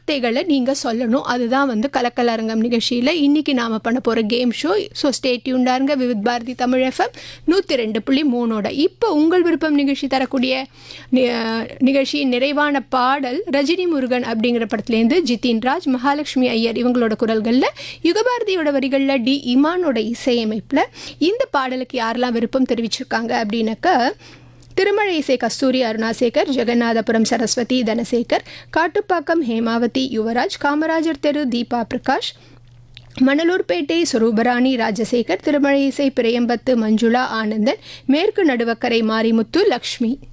வார்த்தைகளை நீங்கள் சொல்லணும் அதுதான் வந்து கலக்கலரங்கம் நிகழ்ச்சியில் இன்னைக்கு நாம் பண்ண போகிற கேம் ஷோ ஸோ ஸ்டே டியூண்டாருங்க விவித் பாரதி தமிழ் எஃப்எம் நூற்றி ரெண்டு புள்ளி மூணோட இப்போ உங்கள் விருப்பம் நிகழ்ச்சி தரக்கூடிய நி- நிகழ்ச்சியின் நிறைவான பாடல் ரஜினி முருகன் அப்படிங்கிற படத்துலேருந்து ஜிதின் ராஜ் மகாலட்சுமி ஐயர் இவங்களோட குரல்களில் யுகபாரதியோட வரிகளில் டி இமானோட இசையமைப்பில் இந்த பாடலுக்கு யாரெல்லாம் விருப்பம் தெரிவிச்சிருக்காங்க அப்படின்னாக்கா திருமழை இசை கஸ்தூரி அருணாசேகர் ஜெகநாதபுரம் சரஸ்வதி தனசேகர் காட்டுப்பாக்கம் ஹேமாவதி யுவராஜ் காமராஜர் தெரு தீபா பிரகாஷ் மணலூர்பேட்டை சுரூபராணி ராஜசேகர் திருமழை இசை பிரையம்பத்து மஞ்சுளா ஆனந்தன் மேற்கு நடுவக்கரை மாரிமுத்து லக்ஷ்மி